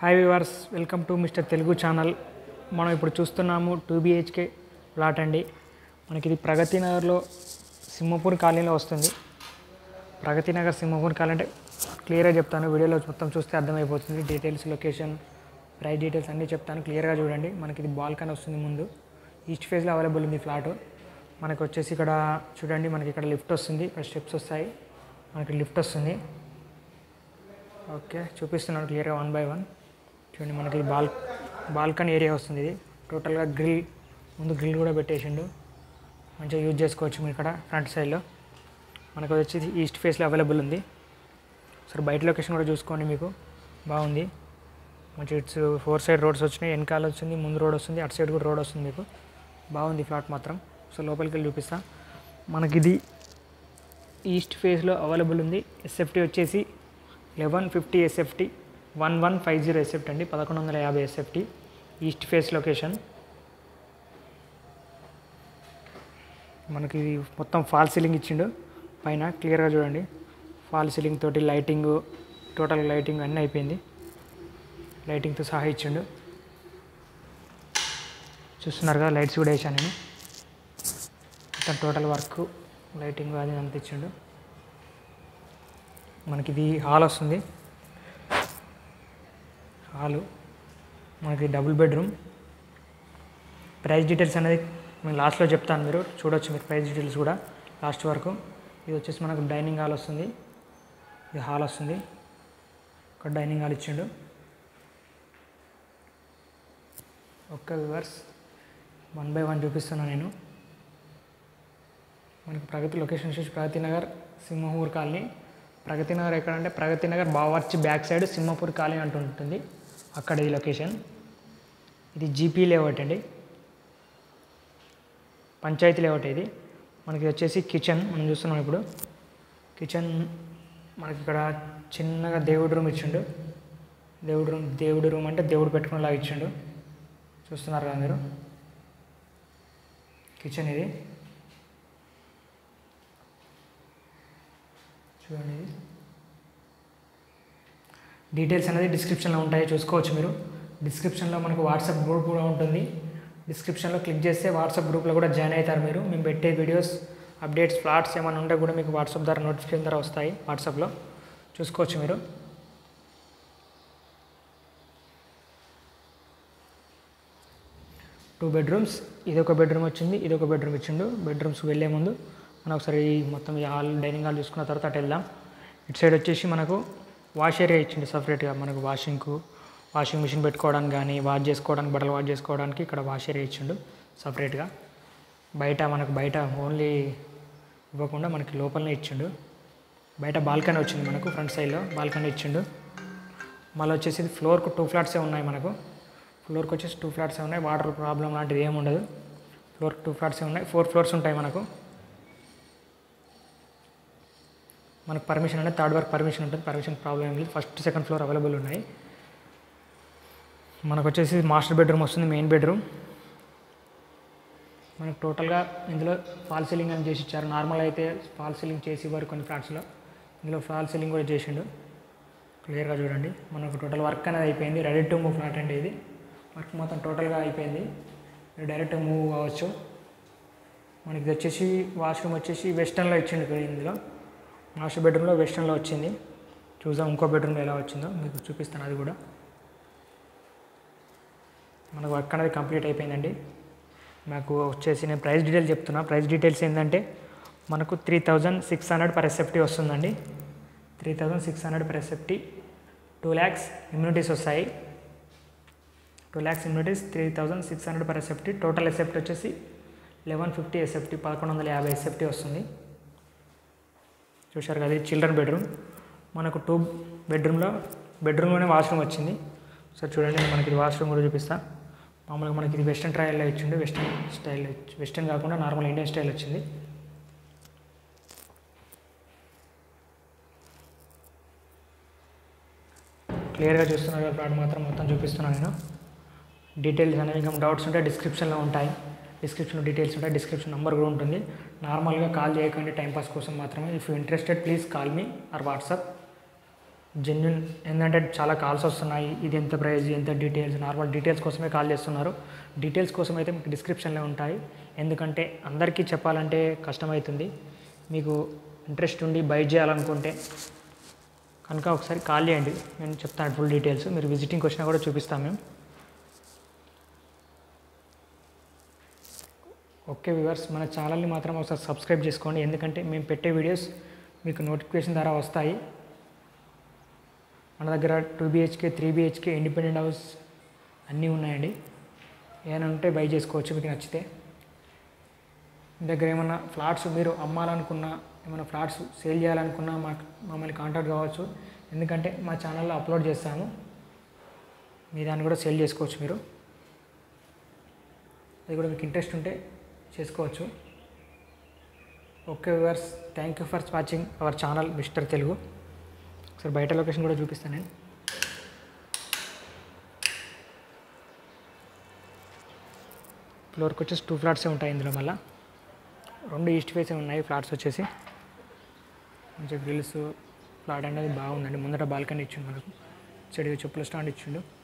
hi viewers welcome to mister Telugu channel మనం ఇప్పుడు చూస్తున్నాము టూ బిహెచ్కే ప్లాట్ అండి మనకి ఇది ప్రగతి నగర్లో సింహపూర్ కాలనీలో వస్తుంది ప్రగతి నగర్ సింహపూర్ కాలనీ అంటే క్లియర్గా చెప్తాను వీడియోలో మొత్తం చూస్తే అర్థమైపోతుంది డీటెయిల్స్ లొకేషన్ ప్రైస్ డీటెయిల్స్ అన్నీ చెప్తాను క్లియర్గా చూడండి మనకి ఇది బాల్కనీ వస్తుంది ముందు ఈస్ట్ ఫేజ్లో అవైలబుల్ ఉంది ఫ్లాట్ మనకి వచ్చేసి ఇక్కడ చూడండి మనకి ఇక్కడ లిఫ్ట్ వస్తుంది ఇక్కడ స్టెప్స్ వస్తాయి మనకి లిఫ్ట్ వస్తుంది ఓకే చూపిస్తున్నాను క్లియర్గా వన్ బై వన్ చూడండి మనకి ఇది బాల్ బాల్కనీ ఏరియా వస్తుంది ఇది టోటల్గా గ్రిల్ ముందు గ్రిల్ కూడా పెట్టేసిండు మంచిగా యూజ్ చేసుకోవచ్చు మీరు ఇక్కడ ఫ్రంట్ సైడ్లో మనకు వచ్చేసి ఈస్ట్ ఫేస్లో అవైలబుల్ ఉంది సరే బయట లొకేషన్ కూడా చూసుకోండి మీకు బాగుంది మంచి ఇట్స్ ఫోర్ సైడ్ రోడ్స్ వచ్చినాయి వెనకాల వచ్చింది ముందు రోడ్ వస్తుంది అటు సైడ్ కూడా రోడ్ వస్తుంది మీకు బాగుంది ఫ్లాట్ మాత్రం సో లోపలికి వెళ్ళి చూపిస్తా మనకి ఇది ఈస్ట్ ఫేస్లో అవైలబుల్ ఉంది ఎస్ఎఫ్టీ వచ్చేసి eleven fifty SFT one one five zero SFT అండి పదకొండు వందల యాభై ఎస్ఎఫ్టీ ఈస్ట్ ఫేస్ లొకేషన్ మనకి ఇది మొత్తం ఫాల్ సీలింగ్ ఇచ్చిండు పైన క్లియర్గా చూడండి ఫాల్ సీలింగ్ తోటి లైటింగ్ టోటల్ లైటింగ్ అన్నీ అయిపోయింది లైటింగ్తో సహా ఇచ్చిండు చూస్తున్నారు కదా లైట్స్ కూడా వేసాను నేను మొత్తం టోటల్ వర్క్ లైటింగ్ అది అంత ఇచ్చిండు మనకి ఇది హాల్ వస్తుంది హాలు మనకి డబుల్ బెడ్రూమ్ ప్రైస్ డీటెయిల్స్ అనేది నేను లాస్ట్లో చెప్తాను మీరు చూడొచ్చు మీరు ప్రైస్ డీటెయిల్స్ కూడా లాస్ట్ వరకు ఇది వచ్చేసి మనకు డైనింగ్ హాల్ వస్తుంది ఇది హాల్ వస్తుంది ఒక డైనింగ్ హాల్ ఇచ్చిండు ఒక్క వివర్స్ వన్ బై వన్ చూపిస్తున్నాను నేను మనకి ప్రగతి లొకేషన్ వచ్చేసి ప్రగతి నగర్ సింహపూర్ కాలనీ ప్రగతి నగర్ ఎక్కడంటే Pragathi Nagar Bawarchi back side Simhapur colony అంటూ ఉంటుంది అక్కడ ఈ లొకేషన్ ఇది జీపీ లేఅవుట్ అండి పంచాయతీ లేఅవుట్ ఇది మనకి వచ్చేసి కిచెన్ మనం చూస్తున్నాం ఇప్పుడు కిచెన్ మనకి ఇక్కడ చిన్నగా దేవుడి రూమ్ ఇచ్చిండు దేవుడి రూమ్ దేవుడి రూమ్ అంటే దేవుడు పెట్టుకునేలాగా ఇచ్చిండు చూస్తున్నారు కదా మీరు కిచెన్ ఇది చూడండి ఇది డీటెయిల్స్ అనేది డిస్క్రిప్షన్లో ఉంటాయి చూసుకోవచ్చు మీరు డిస్క్రిప్షన్లో మనకు వాట్సాప్ గ్రూప్ కూడా ఉంటుంది డిస్క్రిప్షన్లో క్లిక్ చేస్తే వాట్సాప్ గ్రూప్లో కూడా జాయిన్ అవుతారు మీరు మేము పెట్టే వీడియోస్ అప్డేట్స్ ఫ్లాట్స్ ఏమైనా ఉంటే కూడా మీకు వాట్సాప్ ద్వారా నోటిఫికేషన్ ద్వారా వస్తాయి వాట్సాప్లో చూసుకోవచ్చు మీరు టూ బెడ్రూమ్స్ ఇది ఒక బెడ్రూమ్ వచ్చింది ఇది ఒక బెడ్రూమ్ ఇచ్చిండు బెడ్రూమ్స్ వెళ్ళే ముందు మనం ఒకసారి ఈ మొత్తం ఈ హాల్ డైనింగ్ హాల్ చూసుకున్న తర్వాత అటు వెళ్దాం ఇటు సైడ్ వచ్చేసి మనకు వాష్ ఏరియా ఇచ్చిండు సపరేట్గా మనకు వాషింగ్కు వాషింగ్ మిషన్ పెట్టుకోవడానికి కానీ వాష్ చేసుకోవడానికి బట్టలు వాష్ చేసుకోవడానికి ఇక్కడ వాష్ ఏరియా ఇచ్చిండు సపరేట్గా బయట మనకు బయట ఓన్లీ ఇవ్వకుండా మనకి లోపలనే ఇచ్చిండు బయట బాల్కనీ వచ్చింది మనకు ఫ్రంట్ సైడ్లో బాల్కనీ ఇచ్చిండు మళ్ళీ వచ్చేసి ఫ్లోర్కు టూ ఫ్లాట్సే ఉన్నాయి మనకు ఫ్లోర్కి వచ్చేసి టూ ఫ్లాట్సే ఉన్నాయి వాటర్ ప్రాబ్లం లాంటిది ఏమి ఉండదు ఫ్లోర్కి టూ ఫ్లాట్సే ఉన్నాయి ఫోర్ ఫ్లోర్స్ ఉంటాయి మనకు మనకు పర్మిషన్ అంటే థర్డ్ వర్క్ పర్మిషన్ ఉంటుంది పర్మిషన్ ప్రాబ్లం ఏం లేదు ఫస్ట్ సెకండ్ ఫ్లోర్ అవైలబుల్ ఉన్నాయి మనకు వచ్చేసి మాస్టర్ బెడ్రూమ్ వస్తుంది మెయిన్ బెడ్రూమ్ మనకు టోటల్గా ఇందులో ఫాల్ సీలింగ్ అని చేసి ఇచ్చారు నార్మల్ అయితే ఫాల్ సీలింగ్ చేసి ఇవ్వరు కొన్ని ఫ్లాట్స్లో ఇందులో ఫాల్ సీలింగ్ కూడా చేసిండు క్లియర్గా చూడండి మనకు టోటల్ వర్క్ అనేది అయిపోయింది రెడీ టు మూవ్ ఫ్లాట్ అండి ఇది వర్క్ మొత్తం టోటల్గా అయిపోయింది మీరు డైరెక్ట్ మూవ్ కావచ్చు మనకి ఇది వచ్చేసి వాష్రూమ్ వచ్చేసి వెస్టర్న్లో ఇచ్చిండు ఇక్కడ ఇందులో మాస్టర్ బెడ్రూమ్లో వెస్టర్న్లో వచ్చింది చూద్దాం ఇంకో బెడ్రూమ్లో ఎలా వచ్చిందో మీకు చూపిస్తాను అది కూడా మనకు వర్క్ అనేది కంప్లీట్ అయిపోయిందండి నాకు వచ్చేసి నేను ప్రైస్ డీటెయిల్స్ చెప్తున్నా ప్రైస్ డీటెయిల్స్ ఏంటంటే మనకు three thousand six hundred per SFT వస్తుందండి three thousand six hundred per SFT two lakhs amenities వస్తాయి two lakhs amenities three thousand six hundred per SFT total SFT వచ్చేసి లెవెన్ ఫిఫ్టీ ఎస్ఎఫ్టీ పదకొండు వందల యాభై SFT వస్తుంది చూశారు కదా ఇది చిల్డ్రన్ బెడ్రూమ్ మనకు టూ బెడ్రూమ్లో బెడ్రూమ్లోనే వాష్రూమ్ వచ్చింది సో చూడండి మనకి ఇది వాష్రూమ్ కూడా చూపిస్తా మామూలుగా మనకి ఇది వెస్ట్రన్ ట్రయల్లో ఇచ్చిండు వెస్ట్రన్ స్టైల్ వెస్ట్రన్ కాకుండా నార్మల్ ఇండియన్ స్టైల్ వచ్చింది క్లియర్గా చూస్తున్నారు కదా ప్లాట్ మాత్రం మొత్తం చూపిస్తున్నాను నేను డీటెయిల్స్ అనేవి ఇంకా డౌట్స్ ఉంటే డిస్క్రిప్షన్లో ఉంటాయి డిస్క్రిప్షన్లో డీటెయిల్స్ ఉంటాయి డిస్క్రిప్షన్ నెంబర్ కూడా ఉంటుంది నార్మల్గా కాల్ చేయకండి టైంపాస్ కోసం మాత్రమే if you interested please call me or WhatsApp genuine ఏంటంటే చాలా కాల్స్ వస్తున్నాయి ఇది ఎంత ప్రైస్ ఎంత డీటెయిల్స్ నార్మల్ డీటెయిల్స్ కోసమే కాల్ చేస్తున్నారు డీటెయిల్స్ కోసం అయితే మీకు డిస్క్రిప్షన్లో ఉంటాయి ఎందుకంటే అందరికీ చెప్పాలంటే కష్టమవుతుంది మీకు ఇంట్రెస్ట్ ఉండి బై చేయాలనుకుంటే కనుక ఒకసారి కాల్ చేయండి నేను చెప్తాను ఫుల్ డీటెయిల్స్ మీరు విజిటింగ్కి వచ్చినా కూడా చూపిస్తాం మేము ఓకే వ్యూవర్స్ మన ఛానల్ని మాత్రం ఒకసారి సబ్స్క్రైబ్ చేసుకోండి ఎందుకంటే మేము పెట్టే వీడియోస్ మీకు నోటిఫికేషన్ ద్వారా వస్తాయి మన దగ్గర two BHK three BHK independent house అన్నీ ఉన్నాయండి ఏమైనా ఉంటే బై చేసుకోవచ్చు మీకు నచ్చితే మీ దగ్గర ఏమన్నా ఫ్లాట్స్ మీరు అమ్మాలనుకున్నా ఏమైనా ఫ్లాట్స్ సేల్ చేయాలనుకున్నా మాకు మమ్మల్ని కాంటాక్ట్ కావచ్చు ఎందుకంటే మా ఛానల్లో అప్లోడ్ చేస్తాము మీ దాన్ని కూడా సేల్ చేసుకోవచ్చు మీరు అది కూడా మీకు ఇంట్రెస్ట్ ఉంటే చేసుకోవచ్చు okay viewers thank you for watching our channel mister Telugu ఒకసారి బయట లొకేషన్ కూడా చూపిస్తాను నేను ఫ్లోర్కి వచ్చేసి టూ ఫ్లాట్సే ఉంటాయి ఇందులో మళ్ళీ రెండు ఈస్ట్ ఫేసే ఉన్నాయి ఫ్లాట్స్ వచ్చేసి మంచిగా గ్రిల్స్ ఫ్లాట్ అనేది బాగుందండి ముందర బాల్కనీ ఇచ్చిండు మనకు చెడు చెప్పుల స్టాండ్ ఇచ్చిండు